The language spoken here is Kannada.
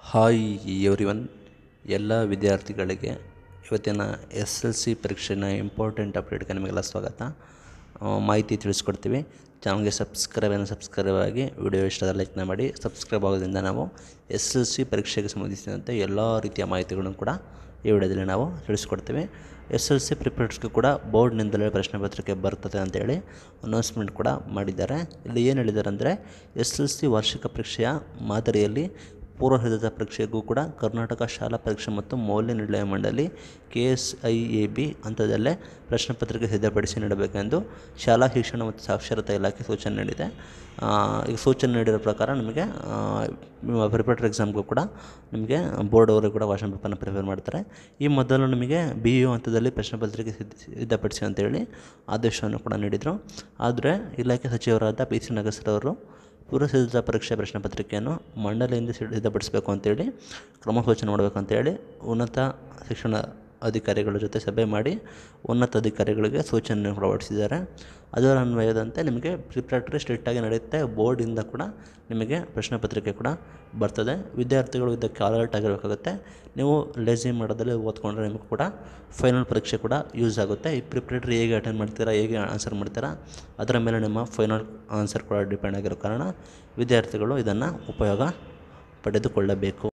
ಹಾಯ್ ಎವ್ರಿವನ್ ಎಲ್ಲ ವಿದ್ಯಾರ್ಥಿಗಳಿಗೆ ಇವತ್ತಿನ ಎಸ್ ಎಲ್ ಸಿ ಪರೀಕ್ಷೆನ ಇಂಪಾರ್ಟೆಂಟ್ ಅಪ್ಡೇಟ್ಗೆ ನಿಮಗೆಲ್ಲ ಸ್ವಾಗತ ಆ, ಮಾಹಿತಿ ತಿಳಿಸ್ಕೊಡ್ತೀವಿ ಚಾನಲ್ಗೆ ಸಬ್ಸ್ಕ್ರೈಬ್ ಏನೋ ಸಬ್ಸ್ಕ್ರೈಬ್ ಆಗಿ ವಿಡಿಯೋ ಇಷ್ಟದ ಲೈಕ್ನ ಮಾಡಿ ಸಬ್ಸ್ಕ್ರೈಬ್ ಆಗೋದ್ರಿಂದ ನಾವು ಎಸ್ ಎಲ್ ಸಿ ಪರೀಕ್ಷೆಗೆ ಸಂಬಂಧಿಸಿದಂತೆ ಎಲ್ಲ ರೀತಿಯ ಮಾಹಿತಿಗಳನ್ನು ಕೂಡ ಈ ವಿಡಿಯೋದಲ್ಲಿ ನಾವು ತಿಳಿಸ್ಕೊಡ್ತೀವಿ ಎಸ್ ಎಲ್ ಸಿ ಪ್ರಿಪೇರ್ಸ್ಗೂ ಕೂಡ ಬೋರ್ಡ್ನಿಂದಲೇ ಪ್ರಶ್ನೆ ಪತ್ರಿಕೆ ಬರ್ತದೆ ಅಂತೇಳಿ ಅನೌನ್ಸ್ಮೆಂಟ್ ಕೂಡ ಮಾಡಿದ್ದಾರೆ ಇಲ್ಲಿ ಏನು ಹೇಳಿದ್ದಾರೆ ಅಂದರೆ ಎಸ್ ಎಲ್ ಸಿ ವಾರ್ಷಿಕ ಪರೀಕ್ಷೆಯ ಮಾದರಿಯಲ್ಲಿ ಪೂರ್ವ ಸಿದ್ಧತಾ ಪರೀಕ್ಷೆಗೂ ಕೂಡ ಕರ್ನಾಟಕ ಶಾಲಾ ಪರೀಕ್ಷೆ ಮತ್ತು ಮೌಲ್ಯ ನಿರ್ಣಯ ಮಂಡಳಿ K S I A B ಹಂತದಲ್ಲೇ ಪ್ರಶ್ನೆ ಪತ್ರಿಕೆ ಸಿದ್ಧಪಡಿಸಿ ನೀಡಬೇಕೆಂದು ಶಾಲಾ ಶಿಕ್ಷಣ ಮತ್ತು ಸಾಕ್ಷರತಾ ಇಲಾಖೆ ಸೂಚನೆ ನೀಡಿದೆ ಆ, ಈಗ ಸೂಚನೆ ನೀಡಿರೋ ಪ್ರಕಾರ ನಿಮಗೆ ಪ್ರಿಪೇಟರ್ ಎಕ್ಸಾಮ್ಗೂ ಕೂಡ ನಿಮಗೆ ಬೋರ್ಡ್ ಅವರು ಕೂಡ ಕ್ವಶನ್ ಪೇಪರ್ನ ಪ್ರಿಪೇರ್ ಮಾಡ್ತಾರೆ ಈ ಮೊದಲು ನಿಮಗೆ ಬಿ ಯು ಹಂತದಲ್ಲಿ ಪ್ರಶ್ನೆ ಪತ್ರಿಕೆ ಸಿದ್ಧ ಸಿದ್ಧಪಡಿಸಿ ಅಂತೇಳಿ ಆದೇಶವನ್ನು ಕೂಡ ನೀಡಿದರು ಆದರೆ ಇಲಾಖೆ ಸಚಿವರಾದ ಪಿ ಸಿ ನಗಸರವರು ಪೂರ್ವ ಸಿದ್ಧತಾ ಪರೀಕ್ಷೆ ಪ್ರಶ್ನೆ ಪತ್ರಿಕೆಯನ್ನು ಮಂಡಳಿಯಿಂದ ಸಿದ್ಧ- ಸಿದ್ಧಪಡಿಸಬೇಕು ಅಂತೇಳಿ ಕ್ರಮ ಸೂಚನೆ ಮಾಡಬೇಕು ಅಂತೇಳಿ ಉನ್ನತ ಶಿಕ್ಷಣ ಅಧಿಕಾರಿಗಳ ಜೊತೆ ಸಭೆ ಮಾಡಿ ಉನ್ನತ ಅಧಿಕಾರಿಗಳಿಗೆ ಸೂಚನೆ ಹೊರಡಿಸಿದ್ದಾರೆ ಅದರ ಅನ್ವಯದಂತೆ ನಿಮಗೆ ಪ್ರಿಪ್ರೇಟರಿ ಸ್ಟ್ರಿಕ್ಟಾಗಿ ನಡೆಯುತ್ತೆ ಬೋರ್ಡಿಂದ ಕೂಡ ನಿಮಗೆ ಪ್ರಶ್ನೆ ಪತ್ರಿಕೆ ಕೂಡ ಬರ್ತದೆ ವಿದ್ಯಾರ್ಥಿಗಳು ಇದಕ್ಕೆ ಅಲರ್ಟ್ ಆಗಿರಬೇಕಾಗುತ್ತೆ ನೀವು ಲೇಸಿ ಮಾಡೋದಲ್ಲಿ ಓದ್ಕೊಂಡ್ರೆ ನಿಮಗೆ ಕೂಡ ಫೈನಲ್ ಪರೀಕ್ಷೆ ಕೂಡ ಯೂಸ್ ಆಗುತ್ತೆ ಈ ಪ್ರಿಪ್ರೇಟರಿ ಹೇಗೆ ಅಟೆಂಡ್ ಮಾಡ್ತೀರಾ ಹೇಗೆ ಆನ್ಸರ್ ಮಾಡ್ತೀರಾ ಅದರ ಮೇಲೆ ನಿಮ್ಮ ಫೈನಲ್ ಆನ್ಸರ್ ಕೂಡ ಡಿಪೆಂಡ್ ಆಗಿರೋ ಕಾರಣ ವಿದ್ಯಾರ್ಥಿಗಳು ಇದನ್ನು ಉಪಯೋಗ ಪಡೆದುಕೊಳ್ಳಬೇಕು